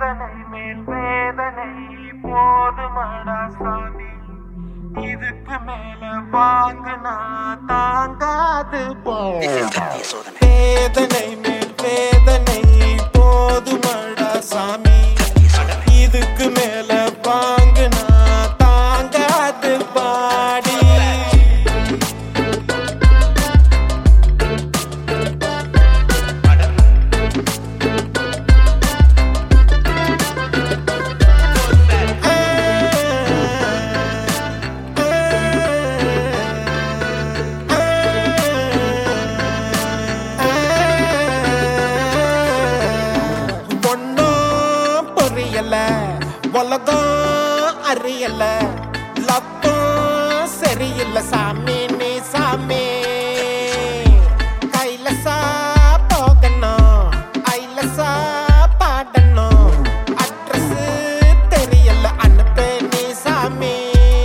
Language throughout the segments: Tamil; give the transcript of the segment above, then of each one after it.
வேதனை மேல் வேதனை போதுமடா சாமி இதுக்கு மேல வாங்குனா தாங்காது போ வேதனை மேல் வேதனை போதுமடா சாமி இதுக்கு மேல வாங்குனா தாங்காது பாடி ஒன்னும் புரியல உலகம் அறியல லப்பம் சரியில்லை சாமி நீ சாமி கைலசா போகணும் ஐலசா பாடணும் அட்ரஸ் தெரியல அனுப்பு நீ சாமி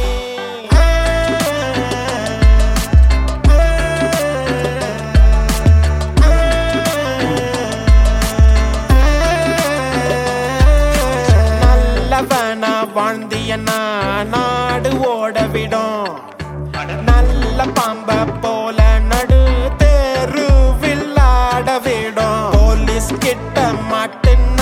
நல்லவனா வாழ்ந்தியனா நாடு ஓட விடும் நல்ல பாம்ப போல நடு தெருவில் ஆட விடும் போலீஸ் கிட்ட மாட்டுன